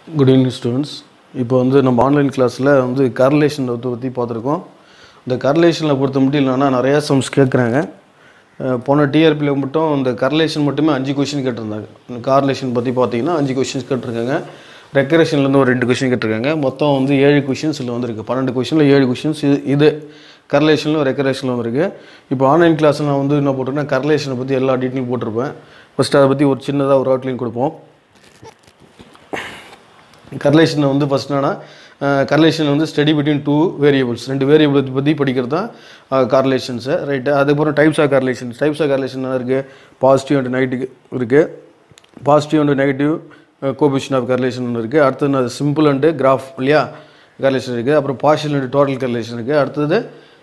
good evening students இப்போ வந்து நம்ம ஆன்லைன் கிளாஸில் வந்து கரலேஷன் பற்றி பார்த்துருக்கோம் இந்த கரலேஷனில் பொறுத்த மட்டும் இல்லைன்னா நிறையா சம்ஸ் கேட்குறாங்க அஹ் போன டிஆர்பியில் மட்டும் இந்த கரலேஷன் மட்டுமே அஞ்சு கொஷின் கேட்டிருந்தாங்க இந்த கார்லேஷன் பற்றி பார்த்தீங்கன்னா அஞ்சு கொஷின்ஸ் கேட்டிருக்காங்க ரெக்கரேஷன்லேருந்து ஒரு ரெண்டு கொஷின் கேட்டிருக்காங்க மொத்தம் வந்து ஏழு கொஷின்ஸ் இதில் வந்துருக்கு பன்னெண்டு கொஷினில் ஏழு கொஷின்ஸ் இது இது கரலேஷனில் ரெக்கரேஷனில் வந்திருக்கு இப்போ ஆன்லைன் கிளாஸ் நான் வந்து என்ன போட்டிருக்கேன் கரலேஷனை பற்றி எல்லா டீட்டெயிலும் போட்டிருப்பேன் ஃபஸ்ட்டு அதை பற்றி ஒரு சின்னதாக ஒரு அவுட்லைன் கொடுப்போம் கர்லேஷன் வந்து ஃபஸ்ட் என்னன்னா கர்லேஷன் வந்து ஸ்டடி பிட்வீன் டூ வேரியபிள்ஸ் ரெண்டு வேரியபிள் பற்றி படிக்கிறது தான் கார்லேஷன்ஸு ரைட்டு அதுக்கப்புறம் types of correlation types of correlation என்ன இருக்குது பாசிட்டிவ் அண்ட் நெகட்டிவ் இருக்குது positive and negative coefficient of correlation ஒன்று இருக்குது அடுத்தது சிம்பிள் அண்டு கிராஃப் இல்லையா கர்லேஷன் இருக்குது அப்புறம் பார்ஷியல் அண்ட் டோட்டல் கர்லேஷன் இருக்குது அடுத்தது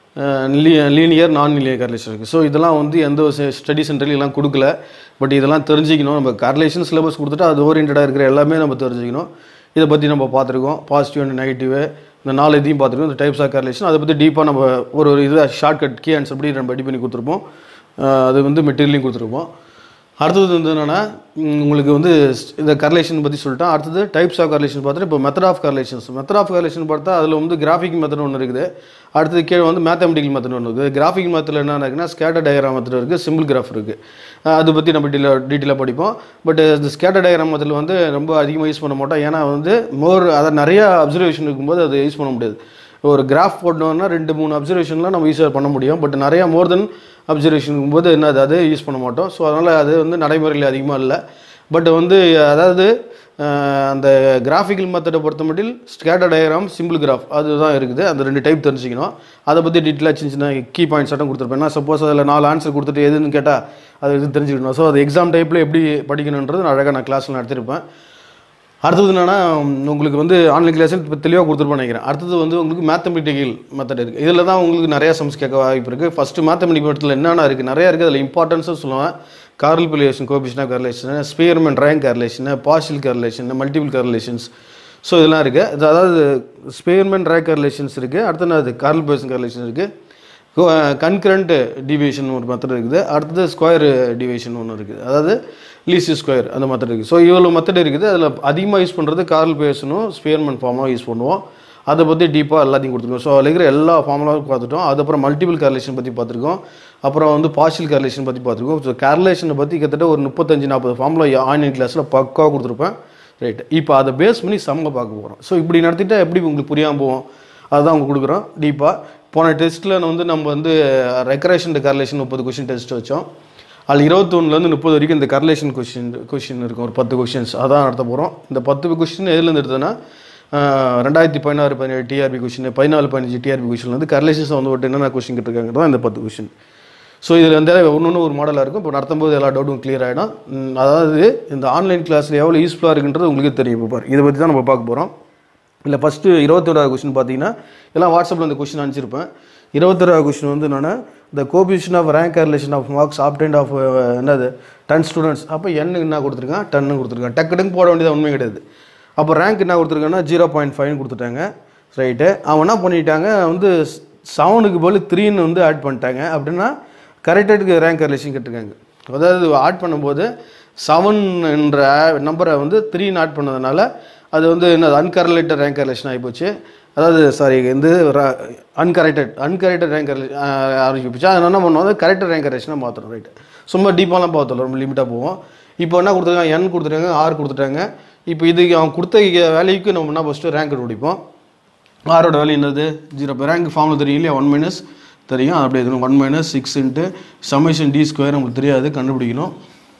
லீனியர் நான் லீனியர் கர்லேஷன் இருக்குது ஸோ இதெல்லாம் வந்து எந்த ஸ்டடி சென்டர்லையும் எல்லாம் கொடுக்கல பட் இதெல்லாம் தெரிஞ்சுக்கணும் நம்ம கர்லேஷன் சிலபஸ் கொடுத்துட்டு அது ஓரியன்டாக இருக்கிற எல்லாமே நம்ம தெரிஞ்சுக்கணும் இதை பற்றி நம்ம பார்த்துருக்கோம் பாசிட்டிவ் அண்ட் நெகட்டிவ் இந்த நாலு இதையும் பார்த்துருக்கோம் இந்த டைப்ஸ் ஆஃப் கர்லேஷன் அதை பற்றி டீப்பாக நம்ம ஒரு ஒரு இது ஷார்ட்கட் கீ ஆன்சர் படி நம்ம ரெடி பண்ணி கொடுத்துருப்போம் அஹ் அது வந்து மெட்டீரியலையும் கொடுத்துருப்போம் அடுத்தது வந்து என்னென்னா உங்களுக்கு வந்து இந்த கர்லேஷன் பற்றி சொல்லிட்டேன் அடுத்தது டைப்ஸ் ஆஃப் கர்லேஷன் பார்த்துட்டு இப்போ method of correlations method of correlation பார்த்தா அதில் வந்து கிராஃபிக் மெத்தட் ஒன்று இருக்குது அடுத்தது கீழே வந்து மேத்தமெட்டிக்கல் மெத்தட் ஒன்று இருக்குது கிராஃபிக் மெத்தடில் என்ன இருக்குன்னா ஸ்கேட்டர் டயக்ராம் மெத்தட் இருக்குது சிம்பிள் கிராஃப் இருக்குது அதை பற்றி நம்ம டீட்டெயில் டீட்டெயிலாக படிப்போம் பட் இந்த ஸ்கேட்டர் டயக்ராம் மெத்தடில் வந்து ரொம்ப அதிகமாக யூஸ் பண்ண மாட்டோம் ஏன்னா வந்து மோர் அதை நிறைய அப்சர்வேஷன் இருக்கும்போது அதை யூஸ் பண்ண முடியாது ஒரு கிராஃப் போட்டோம்னா ரெண்டு மூணு அப்சர்வேஷன்லாம் நம்ம ஈஸியாக பண்ண முடியும் பட் நிறையா மோர் தென் அப்சர்வேஷன் போது என்ன அது அது யூஸ் பண்ண மாட்டோம் ஸோ அதனால் அது வந்து நடைமுறையில் அதிகமாக இல்லை பட் வந்து அதாவது அஹ், அந்த கிராஃபிக்கல் மெத்தடை பொறுத்த மட்டில் ஸ்கேட்டர் டயக்ராம் சிம்பிள் கிராஃப் அதுதான் இருக்குது அந்த ரெண்டு டைப் தெரிஞ்சுக்கணும் அதை பற்றி டீட்டெயிலாக சின்ன சின்ன கீ பாயிண்ட்ஸ் ஆட்டம் கொடுத்துருப்பேன் நான் சப்போஸ் அதில் நாலு ஆன்சர் கொடுத்துட்டு எதுன்னு கேட்டால் அது எது தெரிஞ்சுக்கணும் ஸோ அது எக்ஸாம் டைப்பில் எப்படி படிக்கணுன்றது நான் அழகாக நான் கிளாஸில் நடத்திருப்பேன் அடுத்தது என்னன்னா உங்களுக்கு வந்து ஆன்லைன் கிளாஸ் இப்போ தெளிவாக கொடுத்துருப்பேன் நினைக்கிறேன் அடுத்தது வந்து உங்களுக்கு மேத்தமெட்டிக்கல் மெத்தட் இருக்குது இதில் தான் உங்களுக்கு நிறைய சம்ஸ் கேட்க வாய்ப்பு இருக்குது ஃபஸ்ட்டு மேத்தமெட்டிக் மெத்தடில் என்னென்ன இருக்குது நிறையா இருக்குது அதில் இம்பார்ட்டன்ஸும் சொல்லுவேன் கார்ல் பிலியேஷன் கோபிஷனா correlation Spearman rank correlation partial correlation multiple correlations so இதெல்லாம் இருக்குது அதாவது ஸ்பியர்மெண்ட் ரேங்க் கர்லேஷன்ஸ் இருக்குது அடுத்து என்ன அது கார்ல் பிலியேஷன் கர்லேஷன் இருக்குது கன்கரண்ட் டிவியேஷன் ஒரு மெத்தட் இருக்குது அடுத்தது ஸ்கொயர் டிவியேஷன் ஒன்று இருக்குது அதாவது லீசி ஸ்கொயர் அந்த மெத்தட் இருக்குது ஸோ இவ்வளோ மெத்தட் இருக்குது அதில் அதிகமாக யூஸ் பண்ணுறது கார்ல் பேசணும் ஸ்பியர்மன் ஃபார்மாக யூஸ் பண்ணுவோம் அதை பற்றி டீப்பாக எல்லாத்தையும் கொடுத்துருக்கோம் ஸோ அதில் இருக்கிற எல்லா ஃபார்முலாவும் பார்த்துட்டோம் அதுக்கப்புறம் மல்டிபிள் கார்லேஷன் பற்றி பார்த்துருக்கோம் அப்புறம் வந்து பார்ஷியல் கார்லேஷன் பற்றி பார்த்துருக்கோம் ஸோ கார்லேஷனை பற்றி கிட்டத்தட்ட ஒரு முப்பத்தஞ்சு நாற்பது ஃபார்முலா ஆன்லைன் கிளாஸில் பக்காவாக கொடுத்துருப்பேன் ரைட் இப்போ அதை பேஸ் பண்ணி செம்ம பார்க்க போகிறோம் ஸோ இப்படி நடத்திட்டா எப்படி உங்களுக்கு புரியாமல் போவோம் அதுதான் உங்களுக்கு கொடுக்குறோம் டீப்பாக போன டெஸ்ட்டில் வந்து நம்ம வந்து ரெக்கரேஷன் கர்லேஷன் முப்பது கொஷின் டெஸ்ட் வச்சோம் அதில் இருபத்தொன்னுலேருந்து முப்பது வரைக்கும் இந்த கர்லேஷன் கொஷின் கொஷின் இருக்கும் ஒரு பத்து கொஷின்ஸ் அதான் நடத்த போகிறோம் இந்த பத்து கொஷின் எதுலேருந்து எடுத்ததுன்னா ஆஹ், ரெண்டாயிரத்தி பதினாறு பதினேழு டிஆர்பி கொஷின் பதினாலு பதினஞ்சு டிஆர்பி கொஷின் வந்து கர்லேஷன்ஸ் வந்து விட்டு என்னென்ன கொஷின் கேட்டிருக்காங்க தான் இந்த பத்து கொஷின் ஸோ இதில் வந்து ஒன்று ஒன்று ஒரு மாடலாக இருக்கும் இப்போ நடத்தும் போது எல்லா டவுட்டும் கிளியர் ஆகிடும் ம், அதாவது இந்த ஆன்லைன் கிளாஸில் எவ்வளோ யூஸ்ஃபுல்லாக இருக்குன்றது உங்களுக்கே தெரியும் இப்போ பாரு இதை பற்றி தான் நம்ம பார்க்க போகிறோம் இல்லை ஃபஸ்ட்டு இருபத்தோராவது கொஸ்டின் பார்த்தீங்கன்னா எல்லாம் வாட்ஸ்அப்பில் இந்த கொஸ்டின் அனுப்பிச்சிருப்பேன் இருபத்தோராவது கொஸ்டின் வந்து என்னென்னா the coefficient of rank relation of marks obtained of என்னது டென் ஸ்டூடெண்ட்ஸ் அப்போ என்னு என்ன கொடுத்துருக்கான் டன்னு கொடுத்துருக்கான் டக்கு டக்கு போட வேண்டியது உண்மை கிடையாது அப்போ ரேங்க் என்ன கொடுத்துருக்காங்கன்னா ஜீரோ பாயிண்ட் ஃபைவ்னு கொடுத்துட்டாங்க ரைட்டு அவன் என்ன பண்ணிட்டாங்க வந்து செவனுக்கு போல் த்ரீன்னு வந்து ஆட் பண்ணிட்டாங்க அப்படின்னா கரெக்டடுக்கு ரேங்க் ரிலேஷன் கேட்டிருக்காங்க அதாவது ஆட் பண்ணும்போது செவன் என்ற நம்பரை வந்து த்ரீன்னு ஆட் பண்ணதுனால அது வந்து என்ன அன்கரலேட்டட் ரேங்க் ரிலேஷன் ஆகிப்போச்சு அதாவது சாரி வந்து அன்கரெக்டட் அன்கரெக்டட் ரேங்க் ஆரம்பிச்சு அது என்ன பண்ணுவோம் கரெக்டட் ரேங்க் ரிலேஷனாக மாற்றணும் ரைட்டு சும்மா டீப்பாலாம் பார்த்தோம் ரொம்ப லிமிட்டாக போவோம் இப்போ என்ன கொடுத்துருக்காங்க என் கொடுத்துட்டாங்க ஆர் கொடுத்துட்டாங்க இப்போ இதுக்கு அவன் கொடுத்த வேல்யூக்கு நம்ம என்ன ஃபஸ்ட்டு ரேங்க் கண்டுபிடிப்போம் ஆரோட வேல்யூ என்னது ஜீரோ இப்போ ரேங்க் ஃபார்மில் தெரியும் இல்லையா ஒன் மைனஸ் தெரியும் அது அப்படியே இருக்கணும் one minus six into summation D square நமக்கு தெரியாது கண்டுபிடிக்கணும்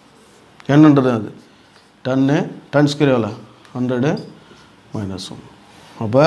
என்னன்றது அது டன்னு டன் ஸ்கொயர் எவ்வளோ ஹண்ட்ரடு மைனஸ் ஒன் அப்போ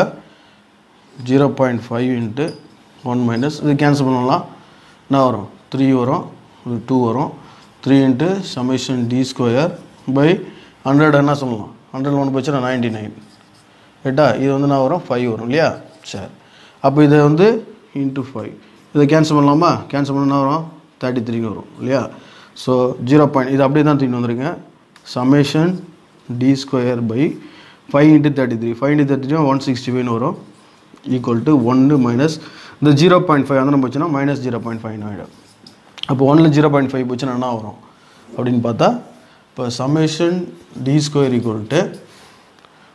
zero point five into one minus இது கேன்சல் பண்ணலாம் என்ன வரும் த்ரீ வரும் இது டூ வரும் three into summation D square by hundred என்ன சொல்லலாம் ஹண்ட்ரட் ஒன் போச்சுன்னா நைன்டி நைன் ரைட்டா இது வந்து நான் வரும் ஃபைவ் வரும் இல்லையா சரி அப்போ இதை வந்து இன்ட்டு ஃபைவ் இதை கேன்சல் பண்ணலாமா கேன்சல் பண்ணா வரும் தேர்ட்டி த்ரீன்னு வரும் இல்லையா ஸோ ஜீரோ பாயிண்ட் இது அப்படியே தான் தூக்கி வந்துருங்க summation D square by five into thirty three five into thirty three one sixty ஃபைவ்னு வரும் ஈக்குவல் டு ஒன்று மைனஸ் இந்த ஜீரோ பாயிண்ட் ஃபைவ் அந்த போச்சுன்னா மைனஸ் ஜீரோ பாயிண்ட் ஃபைவ் ஆகிடும் அப்போ ஒன்றில் ஜீரோ பாயிண்ட் ஃபைவ் போச்சுன்னா என்ன வரும் அப்படின்னு பார்த்தா இப்போ summation D square equal to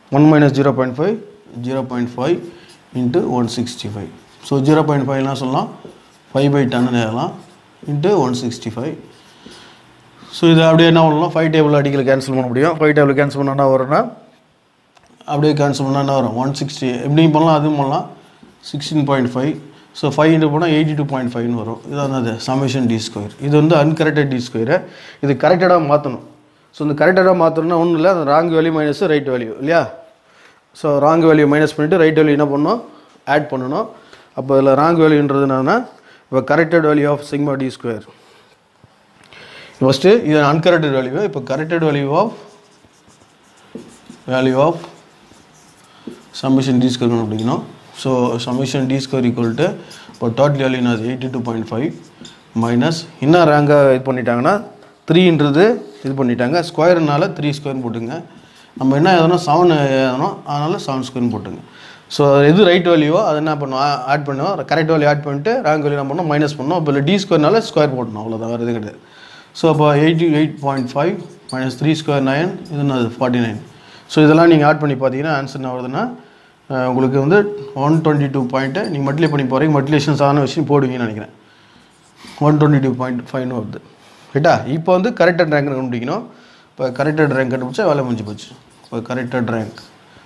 one minus zero point five zero point five into one sixty five so zero point ஃபைவ்லாம் சொல்லலாம் ஃபைவ் பை டன்னு எழுதலாம் into one sixty five so இது அப்படியே என்ன பண்ணலாம் ஃபைவ் டேபிள் அடிக்கல கேன்சல் பண்ண முடியும் ஃபைவ் டேபிள் கேன்சல் பண்ணால் என்ன வரும்னா அப்படியே கேன்சல் பண்ணால் என்ன வரும் ஒன் சிக்ஸ்டி எப்படியும் பண்ணலாம் அதுவும் பண்ணலாம் sixteen point five so five into போனால் எயிட்டி டூ பாயிண்ட் ஃபைவ்னு வரும் இதான் அது சமேஷன் டி ஸ்கொயர் இது வந்து அன்கரெக்டட் டி ஸ்கொயரு இது கரெக்டடாக மாற்றணும் ஸோ இந்த கரெக்டடாக மாற்றணும்னா ஒன்றும் இல்லை அந்த wrong value minus right value இல்லையா ஸோ ராங் வேல்யூ மைனஸ் பண்ணிவிட்டு ரைட் வேல்யூ என்ன பண்ணணும் ஆட் பண்ணணும் அப்போ இதில் ராங் வேல்யூன்றது என்னன்னா இப்போ corrected value of sigma D square first இது அன்கரெக்டட் வேல்யூ இப்போ corrected value of value of summation D square கண்டுபிடிக்கணும் so summation D square equal to இப்போ டோட்டல் வேல்யூ என்னது eighty two point five minus என்ன ரேங்காக இது பண்ணிட்டாங்கன்னா த்ரீன்றது இது பண்ணிட்டாங்க ஸ்கொயர்னால த்ரீ ஸ்கொயர் போட்டுங்க நம்ம என்ன எழுதணும் செவன் எழுதணும் அதனால் செவன் ஸ்கொயர்னு போட்டுங்க ஸோ எது ரைட் வேல்யூவோ அதை என்ன பண்ணுவோம் ஆட் பண்ணுவோம் கரெக்ட் வேல்யூ ஆட் பண்ணிட்டு ரேங்க் வேல்யூ என்ன பண்ணோம் மைனஸ் பண்ணோம் இப்போ டி ஸ்கொயர்னால ஸ்கொயர் போட்டணும் அவ்வளோதான் வேறு இது கிடையாது ஸோ அப்போ eighty eight point five minus three square nine இது என்னது ஃபார்ட்டி நைன் ஸோ இதெல்லாம் நீங்கள் ஆட் பண்ணி பார்த்தீங்கன்னா ஆன்சர் என்ன வருதுன்னா அஹ், உங்களுக்கு வந்து ஒன் டுவெண்ட்டி டூ பாயிண்ட்டு நீங்கள் மல்டிப்ளை பண்ணி போகிறீங்க மல்டிலேஷன் சாதாரண விஷயம் போடுவீங்கன்னு நினைக்கிறேன் ஒன் டுவெண்ட்டி டூ பாயிண்ட் ஃபைவ்னு வருது ரைட்டா இப்போ வந்து கரெக்டட் ரேங்க் கண்டுபிடிக்கணும் இப்போ கரெக்டட் ரேங்க் கண்டுபிடிச்சா வேலை முடிஞ்சு போச்சு இப்போ corrected rank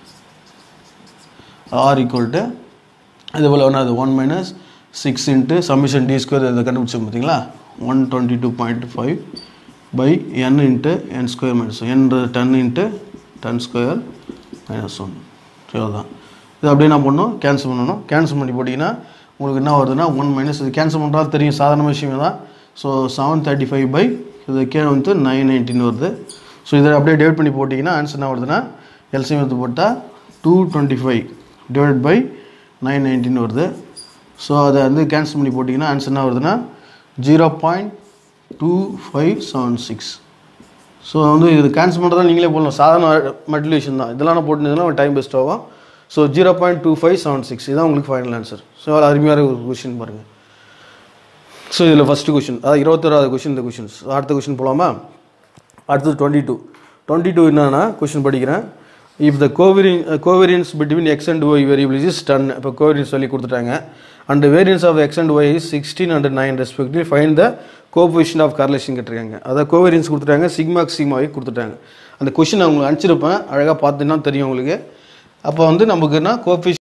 R equal to இது போல் ஒன்று அது one minus six into summation D square இதை கண்டுபிடிச்சோம் பார்த்தீங்களா one twenty two point five by N into N square minus என்றது ten into ten square minus one தான் இது அப்படியே என்ன பண்ணணும் கேன்சல் பண்ணணும் கேன்சல் பண்ணி போட்டிங்கன்னா உங்களுக்கு என்ன வருதுன்னா ஒன் மைனஸ் இது கேன்சல் பண்ணுறது தெரியும் சாதாரண விஷயம் தான் so seven thirty five by இது கீழே வந்து நைன் நைன்டீன் வருது ஸோ இதை அப்படியே டிவைட் பண்ணி போட்டிங்கன்னா ஆன்சர் என்ன வருதுன்னா எல்சிஎம் எடுத்து போட்டால் two twenty five divide by nine nineteen வருது ஸோ அதை வந்து கேன்சல் பண்ணி போட்டிங்கன்னா ஆன்சர் என்ன வருதுன்னா zero point two five seven six so வந்து இது கேன்சல் பண்ணுறதா நீங்களே போடலாம் சாதாரண மல்டிலேஷன் தான் இதெல்லாம் நான் போட்டுருந்ததுன்னா டைம் பெஸ்ட் ஆகும் so zero point two five seven six இதான் உங்களுக்கு ஃபைனல் ஆன்சர் ஸோ அது அருமையான ஒரு கொஷின் பாருங்கள் ஸோ இதில் ஃபஸ்ட்டு கொஷின் அதாவது இருபத்தோராவது கொஷின் இந்த கொஷின்ஸ் அடுத்த கொஷின் போகலாமா அடுத்தது டுவெண்ட்டி டூ டுவெண்ட்டி டூ என்னன்னா கொஷின் படிக்கிறேன் if the covariance covariance between x and y variable is ten இப்போ கோவேரியன்ஸ் சொல்லி கொடுத்துட்டாங்க and variance of x and y is sixteen and nine respective find the coefficient of correlation கேட்டிருக்காங்க அதை covariance கொடுத்துட்டாங்க சிக்மாக் சிக்மாவை கொடுத்துட்டாங்க அந்த கொஷின் நான் உங்களுக்கு அனுப்பிச்சிருப்பேன் அழகாக பார்த்தீங்கன்னா தெரியும் உங்களுக்கு அப்போ வந்து நமக்குன்னா கோஃபிஷ்